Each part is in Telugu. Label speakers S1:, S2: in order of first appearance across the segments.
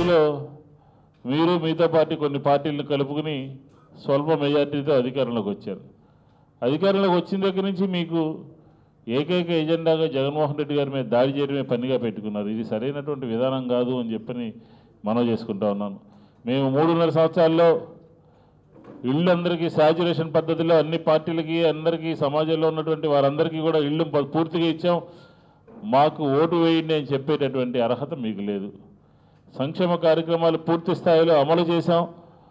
S1: పదిలో మీరు మిగతా పార్టీ కొన్ని పార్టీలను కలుపుకుని స్వల్ప మెజార్టీతో అధికారంలోకి వచ్చారు అధికారంలోకి వచ్చిన దగ్గర నుంచి మీకు ఏకైక ఎజెండాగా జగన్మోహన్ రెడ్డి గారి మీద దాడి చేయడమే పనిగా పెట్టుకున్నారు ఇది సరైనటువంటి విధానం కాదు అని చెప్పని మనవి చేసుకుంటా ఉన్నాను మేము మూడున్నర సంవత్సరాల్లో ఇళ్ళు అందరికీ సాచురేషన్ పద్ధతిలో అన్ని పార్టీలకి అందరికీ సమాజంలో ఉన్నటువంటి వారందరికీ కూడా ఇళ్ళు ప- పూర్తిగా ఇచ్చాం మాకు ఓటు వేయండి అని చెప్పేటటువంటి అర్హత మీకు లేదు సంక్షేమ కార్యక్రమాలు పూర్తి స్థాయిలో అమలు చేశాం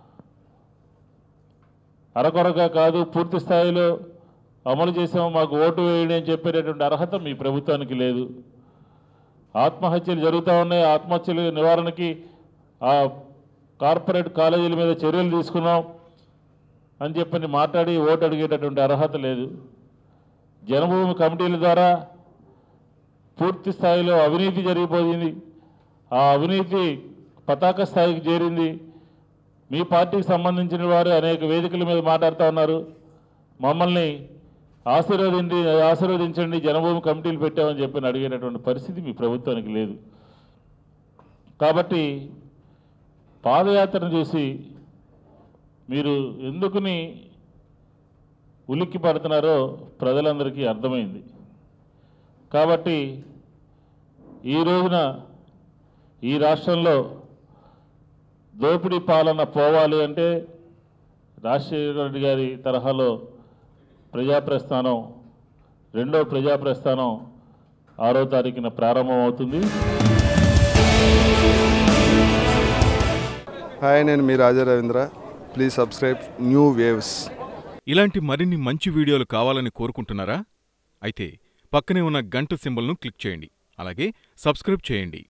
S1: అరకొరగా కాదు పూర్తి స్థాయిలో అమలు చేసాం మాకు ఓటు వేయండి అని చెప్పేటటువంటి అర్హత మీ ప్రభుత్వానికి లేదు ఆత్మహత్యలు జరుగుతూ ఉన్నాయి ఆత్మహత్యల నివారణకి ఆ కార్పొరేట్ కాలేజీల మీద చర్యలు తీసుకున్నాం అని చెప్పని మాట్లాడి ఓటు అడిగేటటువంటి అర్హత లేదు జనభూమి కమిటీల ద్వారా పూర్తి స్థాయిలో అవినీతి జరిగిపోయింది ఆ అవినీతి పతాక స్థాయికి చేరింది మీ పార్టీకి సంబంధించిన వారు అనేక వేదికల మీద మాట్లాడుతూ ఉన్నారు మమ్మల్ని ఆశీర్వదించి ఆశీర్వదించండి జనభూమి కమిటీలు పెట్టామని చెప్పి అడిగేటటువంటి పరిస్థితి మీ ప్రభుత్వానికి లేదు కాబట్టి పాదయాత్రను చూసి మీరు ఎందుకుని ఉలిక్కి పడుతున్నారో ప్రజలందరికీ అర్థమైంది కాబట్టి ఈ రోజున ఈ రాష్ట్రంలో దోపిడీ పాలన పోవాలి అంటే రాజశేఖర రెడ్డి గారి తరహాలో ప్రజాప్రస్థానం రెండో ప్రజాప్రస్థానం ఆరో తారీఖున ప్రారంభమవుతుంది
S2: హాయ్ నేను మీ Raja Ravindra please subscribe New Waves
S3: ఇలాంటి మరిన్ని మంచి వీడియోలు కావాలని కోరుకుంటున్నారా అయితే పక్కనే ఉన్న గంట సింబల్ను క్లిక్ చేయండి అలాగే సబ్స్క్రైబ్ చేయండి